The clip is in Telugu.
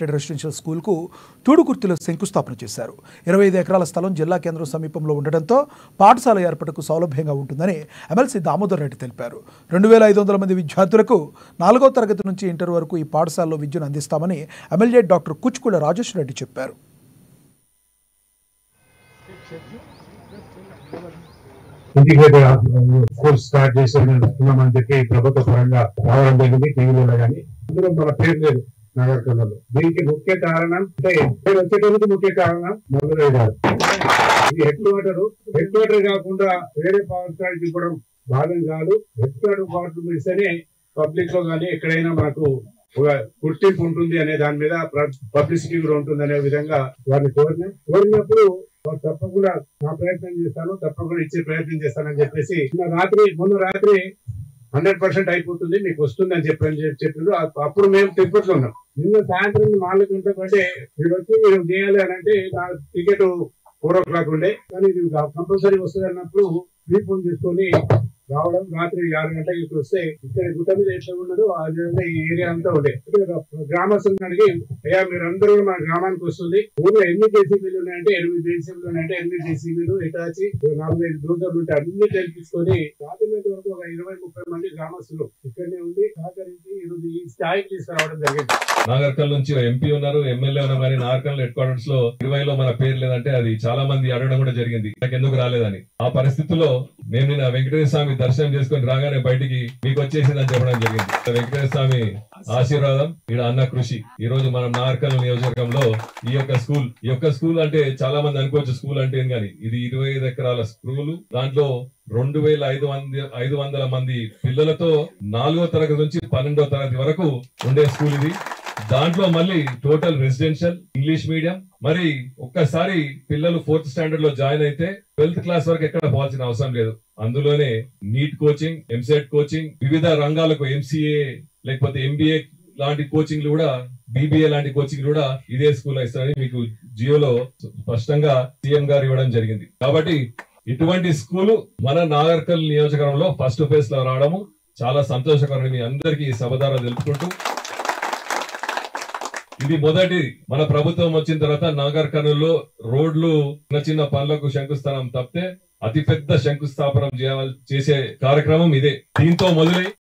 అన్లిమిటెడ్ రెసిడెన్షియల్ స్కూల్కు తూడుకుర్తిలో శంకుస్థాపన చేశారు ఇరవై ఐదు ఎకరాల స్థలం జిల్లా కేంద్రం సమీపంలో ఉండడంతో పాఠశాల ఏర్పాటుకు సౌలభ్యంగా ఉంటుందని ఎమ్మెల్సీ దామోదర్ రెడ్డి తెలిపారు రెండు వేల ఐదు వందల మంది విద్యార్థులకు నాలుగో తరగతి నుంచి ఇంటర్ వరకు ఈ పాఠశాలలో విద్యను అందిస్తామని ఎమ్మెల్యే డాక్టర్ కుచ్కుల రాజేశ్వర రెడ్డి చెప్పారు ఇంటిగ్రేటెడ్ స్కూల్ స్టార్ట్ చేస్తున్నామని చెప్పి ప్రభుత్వ పరంగా రావడం జరిగింది టీవీలో కానీ అందులో మన పేరు లేదు నగర కళలో దీనికి ముఖ్య కారణం అంటే పేరు వచ్చేటందుకు ముఖ్య కారణం మధురై గారు ఇది హెడ్ క్వార్టర్ హెడ్ క్వార్టర్ కాకుండా వేరే పాఠశాలకి ఇవ్వడం భాగం కాదు హెడ్ క్వార్టర్ పాఠం ఇస్తేనే పబ్లిక్ లో కానీ ఎక్కడైనా మనకు ఒక గుర్తింపు ఉంటుంది అనే దాని మీద పబ్లిసిటీ కూడా ఉంటుంది అనే విధంగా వారిని కోరిన కోరినప్పుడు వారు తప్పకుండా నా ప్రయత్నం చేస్తాను తప్పకుండా ఇచ్చే ప్రయత్నం చేస్తానని చెప్పేసి నిన్న రాత్రి మొన్న రాత్రి హండ్రెడ్ పర్సెంట్ అయిపోతుంది మీకు వస్తుంది అని చెప్పి చెప్పారు అప్- అప్పుడు మేము తిరుపతిలో ఉన్నాం నిన్న సాయంత్రం నాలుగు గంటల కంటే మీరు వచ్చి మీరు చేయాలి అని అంటే నా టికెట్ ఫోర్ ఓ క్లాక్ ఉండే కానీ ఇది కంపల్సరీ వస్తుంది అన్నప్పుడు ఫ్రీ ఫోన్ చేసుకొని రావడం రాత్రి ఆరు గంటలకు ఇక్కడ వస్తే ఇక్కడ గుట్ట మీద ఎట్లా ఉండదు ఆ విధంగా ఈ ఏరియా అంతా ఉండే ఇక్కడ గ్రామస్తులను అడిగి అయ్యా మీరు అందరూ మన గ్రామానికి వస్తుంది ఊళ్ళో ఎన్ని జేసీబీలు ఉన్నాయంటే ఎనిమిది జేసీబీలు ఉన్నాయంటే ఎనిమిది జేసీబీలు ఇటాచి నాలుగైదు దూతలు ఉంటే అన్ని తెలిపించుకొని సాధ్యమైనంత వరకు ఒక ఇరవై ముప్పై మంది గ్రామస్తులు ఇక్కడనే ఉండి సహకరించి ఈరోజు ఈ స్థాయికి తీసుకురావడం జరిగింది నాగర్కల్ నుంచి ఎంపీ ఉన్నారు ఎమ్మెల్యే ఉన్నారు కానీ నాగర్కల్ హెడ్ క్వార్టర్స్ లో ఇరవైలో మన పేరు లేదంటే అది చాలా మంది అడగడం కూడా జరిగింది నాకు ఎందుకు రాలేదని ఆ పరిస్థితుల్లో మేము నిన్న వెంకటేశ్వర స్వామి దర్శనం చేసుకొని రాగానే బయటికి మీకు వచ్చేసిందని చెప్పడం జరిగింది వెంకటేశ్వర స్వామి ఆశీర్వాదం ఈడ అన్న కృషి ఈ రోజు మనం నాగర్కల్ నియోజకవర్గంలో ఈ యొక్క స్కూల్ ఈ యొక్క స్కూల్ అంటే చాలా మంది అనుకోవచ్చు స్కూల్ అంటే ఏం కానీ ఇది ఇరవై ఐదు ఎకరాల స్కూల్ దాంట్లో రెండు వేల ఐదు వంద ఐదు వందల మంది పిల్లలతో నాలుగో తరగతి నుంచి పన్నెండో తరగతి వరకు ఉండే స్కూల్ ఇది దాంట్లో మళ్ళీ టోటల్ రెసిడెన్షియల్ ఇంగ్లీష్ మీడియం మరి ఒక్కసారి పిల్లలు ఫోర్త్ స్టాండర్డ్ లో జాయిన్ అయితే ట్వెల్త్ క్లాస్ వరకు ఎక్కడ పోవాల్సిన అవసరం లేదు అందులోనే నీట్ కోచింగ్ ఎంసెట్ కోచింగ్ వివిధ రంగాలకు ఎంసీఏ లేకపోతే ఎంబీఏ లాంటి కోచింగ్లు కూడా బీబీఏ లాంటి కోచింగ్ కూడా ఇదే స్కూల్ ఇస్తారని మీకు జియోలో స్పష్టంగా సీఎం గారు ఇవ్వడం జరిగింది కాబట్టి ఇటువంటి స్కూలు మన నాగర్కల్ నియోజకవర్గంలో ఫస్ట్ ఫేజ్ లో రావడము చాలా సంతోషకరమని మీ అందరికీ ఈ సభ ద్వారా తెలుపుకుంటూ ఇది మొదటి మన ప్రభుత్వం వచ్చిన తర్వాత నాగర్ కర్నూలులో రోడ్లు చిన్న చిన్న పనులకు శంకుస్థానం తప్పితే అతిపెద్ద శంకుస్థాపనం చేయాలి చేసే కార్యక్రమం ఇదే దీంతో మొదలై